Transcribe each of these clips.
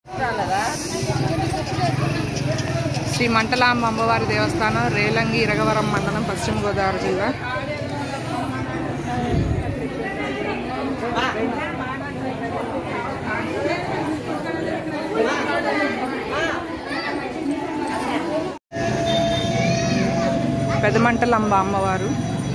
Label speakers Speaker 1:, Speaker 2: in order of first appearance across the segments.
Speaker 1: శ్రీ మంటలాంబ అమ్మవారి దేవస్థానం రేలంగి ఇరగవరం మండలం పశ్చిమ గోదావరి జిల్లా పెదమంటలంబ అమ్మవారు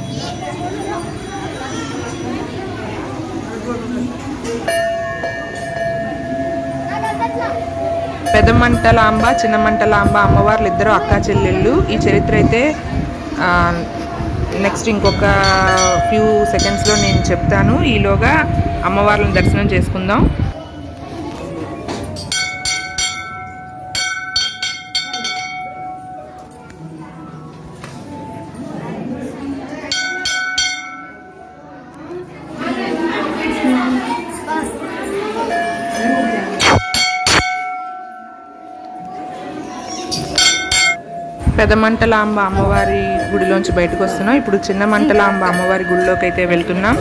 Speaker 1: పెదమంటలాంబ చిన్నమంటలాంబ అమ్మవార్లు ఇద్దరు అక్కా చెల్లెళ్ళు ఈ చరిత్ర అయితే నెక్స్ట్ ఇంకొక ఫ్యూ సెకండ్స్లో నేను చెప్తాను ఈలోగా అమ్మవార్లను దర్శనం చేసుకుందాం పెదమంటలాంబ అమ్మవారి గుడిలోంచి బయటకు వస్తున్నాం ఇప్పుడు చిన్న మంటలాంబ అమ్మవారి గుడిలోకి అయితే వెళ్తున్నాం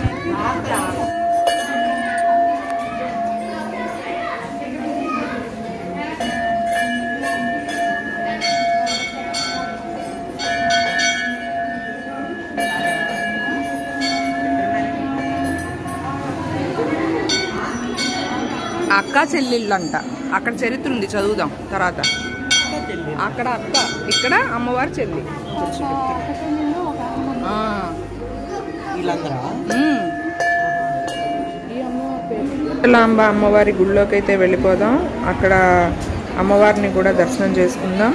Speaker 1: అక్క చెల్లెళ్ళు అంట అక్కడ చరిత్ర ఉంది చదువుదాం తర్వాత అక్కడ అక్క ఇక్కడ అమ్మవారి చెల్లి ఆ,
Speaker 2: వీళ్ళందరా
Speaker 1: ఉమ్. లాంబ అమ్మవారి గుడిలోకి అయితే వెళ్ళిపోదాం అక్కడ అమ్మవారిని కూడా దర్శనం చేసుకుందాం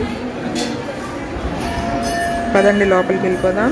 Speaker 1: పదండి లోపలికి వెళ్ళిపోదాం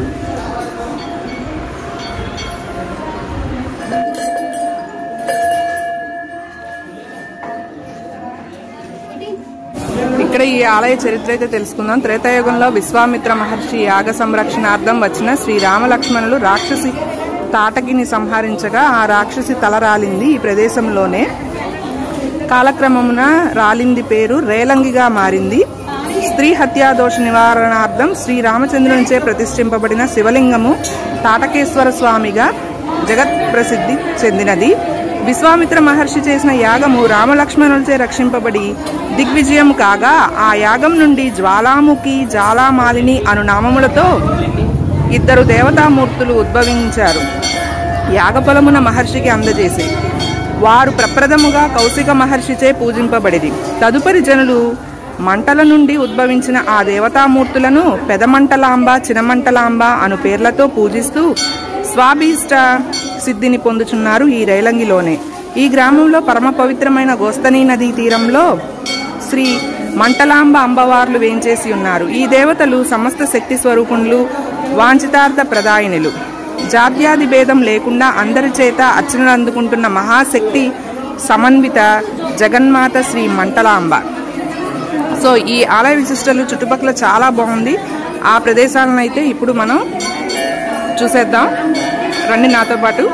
Speaker 1: ఇక్కడ ఈ ఆలయ చరిత్ర అయితే తెలుసుకుందాం త్రేతాయుగంలో విశ్వామిత్ర మహర్షి యాగ సంరక్షణార్థం వచ్చిన శ్రీ రామలక్ష్మణులు రాక్షసి తాటకిని సంహరించగా ఆ రాక్షసి తల రాలింది ఈ ప్రదేశంలోనే కాలక్రమమున రాలింది పేరు రేలంగిగా మారింది స్త్రీ హత్యా దోష నివారణార్థం శ్రీ రామచంద్రునిచే ప్రతిష్ఠింపబడిన శివలింగము తాటకేశ్వర స్వామిగా జగత్ ప్రసిద్ధి చెందినది విశ్వామిత్ర మహర్షి చేసిన యాగము రామలక్ష్మణులచే రక్షింపబడి దిగ్విజయం కాగా ఆ యాగం నుండి జ్వాలాముఖి జాలామాలిని అను నామములతో ఇద్దరు దేవతామూర్తులు ఉద్భవించారు యాగఫలమున మహర్షికి అందజేసి వారు ప్రప్రథముగా కౌశిక మహర్షిచే పూజింపబడిది తదుపరి జనులు మంటల నుండి ఉద్భవించిన ఆ దేవతామూర్తులను పెదమంటలాంబ చినమంటలాంబ అను పేర్లతో పూజిస్తూ స్వాభీష్ట సిద్ధిని పొందుచున్నారు ఈ రైలంగిలోనే ఈ గ్రామంలో పరమ పవిత్రమైన గోస్తని నదీ తీరంలో శ్రీ మంటలాంబ అంబవార్లు వేంచేసి ఉన్నారు ఈ దేవతలు సమస్త శక్తి స్వరూపుణులు వాంఛితార్థ ప్రదాయినులు జాత్యాది భేదం లేకుండా అందరి చేత అర్చనలు అందుకుంటున్న మహాశక్తి సమన్విత జగన్మాత శ్రీ మంటలాంబ సో ఈ ఆలయ విశిష్టలు చుట్టుపక్కల చాలా బాగుంది ఆ ప్రదేశాలను అయితే ఇప్పుడు మనం చూసేద్దాం రండి నాతో పాటు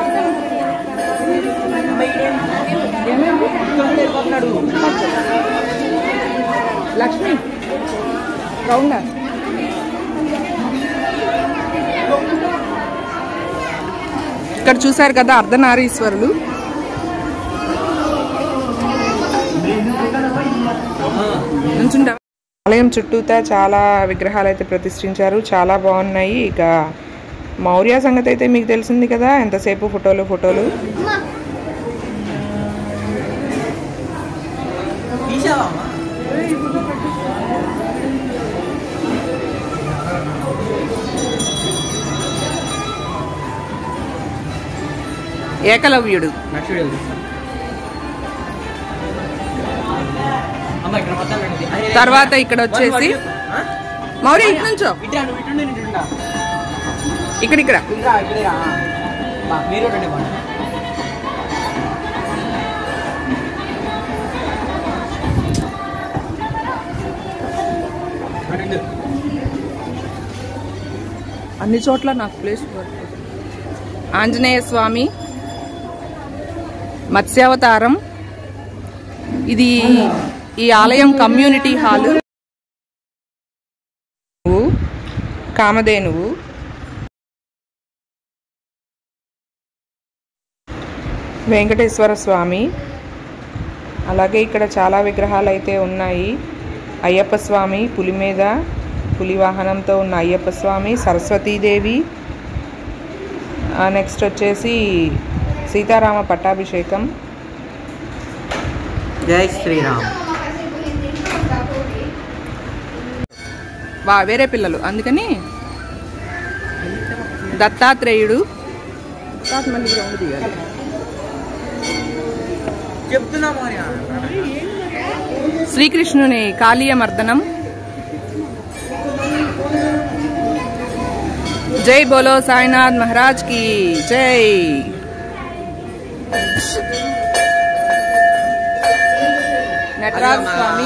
Speaker 1: లక్ష్మి రౌండా ఇక్కడ చూశారు కదా అర్ధనారీశ్వరులు నుంచుంటా ఆలయం చుట్టూతా చాలా విగ్రహాలు అయితే ప్రతిష్ఠించారు చాలా బాగున్నాయి ఇక మౌర్య సంగతి అయితే మీకు తెలిసింది కదా ఎంతసేపు ఫోటోలు ఫోటోలు
Speaker 2: తీసావా
Speaker 1: ఏకలవ్యుడు
Speaker 2: నెక్స్ట్ వీడియో అమ్మ ఇక్కడ మొత్తం పెట్టింది. అరే,
Speaker 1: తర్వాత ఇక్కడ వచ్చేసి
Speaker 2: ఆ?
Speaker 1: మౌర్య ఇటు నుంచో
Speaker 2: ఇట్రా నువ్వు ఇటుండే నేను ఇటుండా
Speaker 1: ఇక్కడ ఇక్కడ
Speaker 2: ఇట్రా ఇక్కడేరా బా మీరు రండి బా రండి.
Speaker 1: అన్ని చోట్ల నాకు ప్లేస్ దొరకదు. ఆంజనేయ స్వామి మత్స్యావతారం ఇది ఈ ఆలయం కమ్యూనిటీ హాలు కామధేనువు వెంకటేశ్వర స్వామి అలాగే ఇక్కడ చాలా విగ్రహాలు అయితే ఉన్నాయి అయ్యప్ప స్వామి పులి మీద పులి వాహనంతో ఉన్న అయ్యప్ప స్వామి సరస్వతీదేవి నెక్స్ట్ వచ్చేసి సీతారామ పట్టాభిషేకం
Speaker 2: జై శ్రీరామ్
Speaker 1: వా వేరే పిల్లలు అందుకని దత్తాత్రేయుడు తాత మళ్ళీ ఇక్కడ ఉండి తీయాలి.
Speaker 2: చెప్తున్నాము
Speaker 1: శ్రీకృష్ణుని కాళీయ మర్దనం జై బోలో సాయినాథ్ మహారాజ్ కి జై నటరాజ్ స్వామి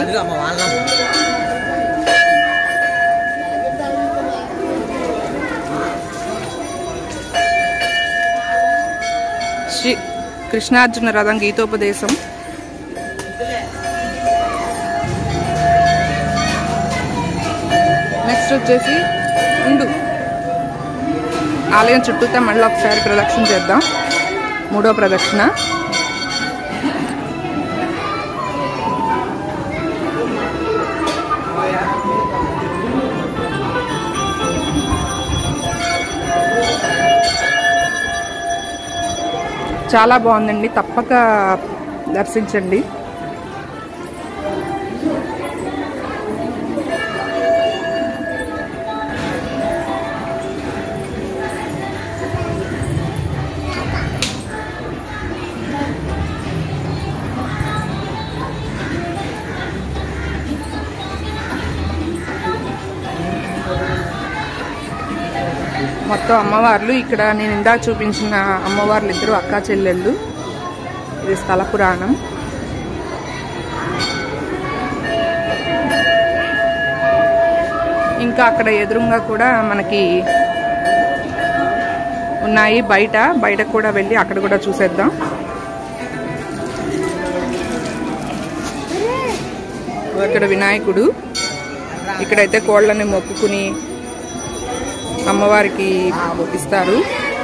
Speaker 1: శ్రీ కృష్ణార్జున రథం గీతోపదేశం నెక్స్ట్ వచ్చేసి ఉండు ఆలయం చుట్టూతా మళ్ళీ ఒకసారి ప్రదక్షిణ చేద్దాం మూడో ప్రదక్షిణ చాలా బాగుందండి తప్పక దర్శించండి మొత్తం అమ్మవార్లు ఇక్కడ నేను ఇందాక చూపించిన అమ్మవార్లు ఇద్దరు అక్కా చెల్లెళ్ళు ఇది స్థల పురాణం ఇంకా అక్కడ ఎదురుగా కూడా మనకి ఉన్నాయి బయట బయట కూడా వెళ్ళి అక్కడ కూడా చూసేద్దాం ఇక్కడ వినాయకుడు ఇక్కడైతే కోళ్ళని మొక్కుకుని అమ్మవారికి ఇస్తారు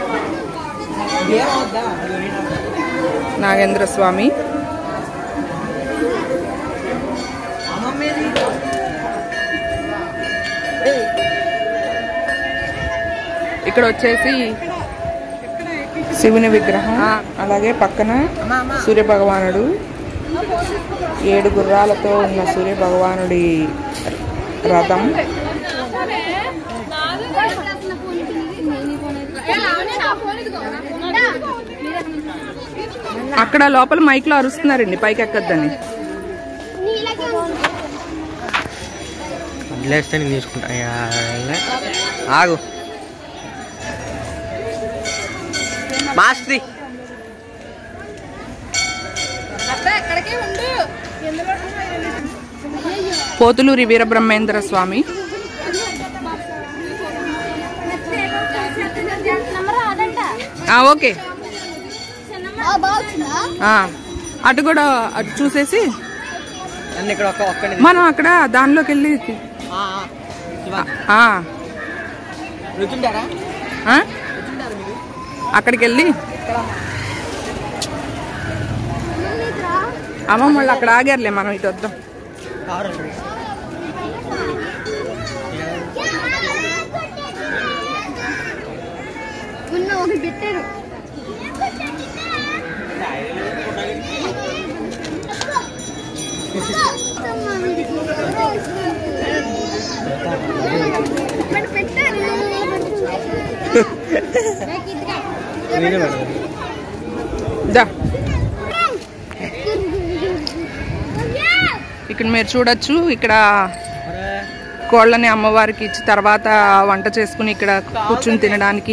Speaker 1: నాగేంద్ర స్వామి ఇక్కడ వచ్చేసి శివుని విగ్రహం అలాగే పక్కన సూర్య భగవానుడు ఏడు గుర్రాలతో ఉన్న సూర్య భగవానుడి రథం అక్కడ లోపల మైక్ లో అరుస్తున్నారండి పైకి ఎక్కద్దని
Speaker 2: వదిలేస్తే నేను తీసుకుంటా ఆగు మాస్త్రి
Speaker 1: పోతులూరి వీరబ్రహ్మేంద్ర స్వామి ఆ, ఓకే ఆ, అటు కూడా అటు చూసేసి
Speaker 2: నన్ను ఇక్కడ ఒక్క ఒక్కని
Speaker 1: మనం అక్కడ దానిలోకి వెళ్ళి ఆ,
Speaker 2: రుచుంటారా
Speaker 1: ఆ? అక్కడికి వెళ్ళి అమ్మమ్మ వాళ్ళు అక్కడ ఆగారులే మనం ఇటు వద్దాం
Speaker 2: కారు
Speaker 3: ఉన్న ఒకటి పెట్టారు మరి పెట్టారు
Speaker 2: నేనే పెడతాను
Speaker 1: దా ఇక్కడ మీరు చూడొచ్చు ఇక్కడ కోళ్ళని అమ్మవారికి ఇచ్చి తర్వాత వంట చేసుకుని ఇక్కడ కూర్చుని తినడానికి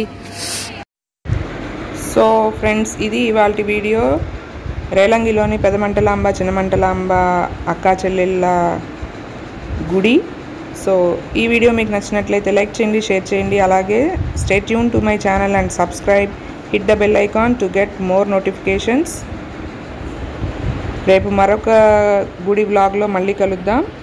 Speaker 1: సో ఫ్రెండ్స్ ఇది ఇవాళ వీడియో రేలంగిలోని పెదమంటలాంబ చిన్నమంటలాంబ అక్కా చెల్లెళ్ళ గుడి సో ఈ వీడియో మీకు నచ్చినట్లయితే లైక్ చేయండి షేర్ చేయండి అలాగే stay tune to my channel and subscribe hit the bell icon to get more notifications రేపు మరొక గుడి బ్లాగ్లో మళ్ళీ కలుద్దాం